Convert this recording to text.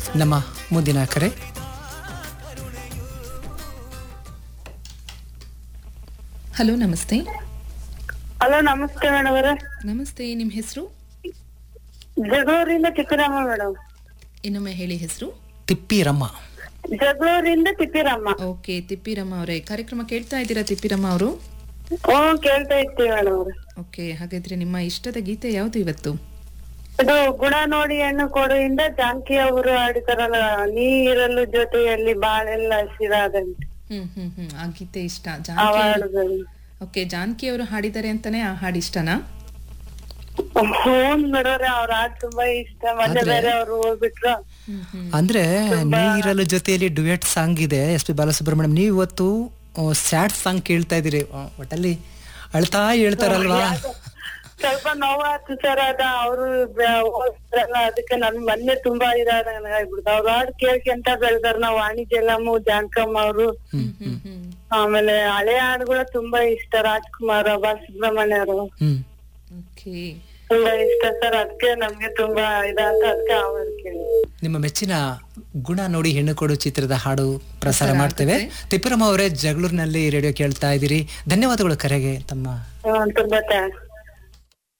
ನಮ್ಮ ಮುಂದಿನ ಕರೆ ಹಲೋ ನಮಸ್ತೆ ಹಲೋ ನಮಸ್ತೆ ಮೇಡಮ್ ಅವರೇ ನಮಸ್ತೆ ನಿಮ್ಮ ಹೆಸರು ಜಗಳೂರಿಂದ ತಿಪ್ಪಿರಮ್ಮ ಮೇಡಮ್ ಇನ್ನೊಮ್ಮೆ ಹೇಳಿ ಹೆಸರು ತಿಪ್ಪಿರಮ್ಮ ಜಗಳೂರಿಂದ ತಿಪ್ಪಿರಮ್ಮ ಓಕೆ ತಿಪ್ಪಿರಮ್ಮ ಅವರೇ ಕಾರ್ಯಕ್ರಮ ಕೇಳ್ತಾ ಇದ್ದೀರಾ ತಿಪ್ಪಿರಮ್ಮ ಅವರು ಹ್ಮ್ ಕೇಳ್ತಾ ಇರ್ತೀವಿ ಮೇಡಮ್ ಅವ್ರೆ ಓಕೆ ಹಾಗಾದ್ರೆ ನಿಮ್ಮ ಇಷ್ಟದ ಗೀತೆ ಯಾವುದು ಇವತ್ತು ಇದು ಗುಣ ನೋಡಿ ಹೆಣ್ಣು ಕೊಡುವಿಂದ ಜಾನಕಿ ಅವರು ಹಾಡಿದಾರಲ್ಲ ನೀರಲು ಜೊತೆಯಲ್ಲಿ ಬಾಳೆಲ್ಲ ಹಸಿರಾದಂತೆ ಹ್ಮ್ ಹ್ಮ್ ಹ್ಮ್ ಆ ಗೀತೆ ಇಷ್ಟ ಆ ಜಾನಕಿ ಹಾಡುಗಳು ಓಕೆ ಜಾನಕಿ ಅವರು ಹಾಡಿದ್ದಾರೆ ಅಂತಾನೆ ಆ ಹಾಡು ಇಷ್ಟನಾ ಹ್ಞೂ ಮೇಡವ್ರೆ ಅವ್ರ ಹಾಡು ತುಂಬಾ ಇಷ್ಟ ಮೊನ್ನೆ ಆದ್ರೆ- ಬೇರೆ ಅವ್ರು ಹೋಗ್ಬಿಟ್ರು ಹ್ಮ್ ಹ್ಮ್ ಅಂದ್ರೆ ನೀರಲು ಜೊತೆಯಲ್ಲಿ ಡುಯೆಟ್ ಸಾಂಗ್ ಇದೆ ಎಸ್ ಪಿ ಬಾಲಸುಬ್ರಹ್ಮಣ್ಯಂ ನೀವು ಇವತ್ತು ಸ್ಯಾಡ್ ಸಾಂಗ್ ಕೇಳ್ತಾ ಇದ್ದೀರಿ ಆ, ಒಟ್ಟಲ್ಲಿ ಅಳ್ತಾ ಹೇಳ್ತಾರಲ್ವಾ ಸ್ವಲ್ಪ ನೋವಾಯ್ತು ಸರ್ ಅದ ಅವರು ಹೋದ್ರಲ್ಲ ಅದಕ್ಕೆ ನನ್ ಮೊನ್ನೆ ತುಂಬಾ ಇದಾದಂಗ ಆಗ್ಬಿಡ್ತು ಅವ್ರ ಹಾಡು ಕೇಳ್ಕೊಂತ ಬೆಳ್ದಾರ ನಾವ್ ವಾಣಿಜ್ಯಲಮ್ಮು ಜಾನಕಮ್ಮ ಅವರು ಹ್ಮ್ ಹ್ಮ್ ಹ್ಮ್ ಆಮೇಲೆ ಹಳೆ ಹಾಡುಗಳು ತುಂಬಾ ಇಷ್ಟ ರಾಜ್ಕುಮಾರ್ ಬಾಲಸುಬ್ರಹ್ಮಣ್ಯ ಅವರು ಹ್ಮ್ ಓಕೆ ತುಂಬಾ ಇಷ್ಟ ಸರ್ ಅದಕ್ಕೆ ನಮ್ಗೆ ತುಂಬಾ ಇದಾಅಂತ ಅದಕ್ಕೆ ಅವ್ರು ಕೇಳಿ ನಿಮ್ಮ ಮೆಚ್ಚಿನ ಗುಣ ನೋಡಿ ಹೆಣ್ಣು ಕೊಡು ಚಿತ್ರದ ಹಾಡು ಪ್ರಸಾರ ಮಾಡ್ತೇವೆ ತಿಪ್ಪರಮ್ಮ ಅವರೇ ಜಗಳೂರಿನಲ್ಲಿ ರೇಡಿಯೋ ಕೇಳ್ತಾ ಇದ್ದೀರಿ ಧನ್ಯವಾದಗಳು ಕರೆಗೆ ತಮ್ಮ ಹ್ಮ್ ತುಂಬಾ ಥ್ಯಾಂಕ್ಸ್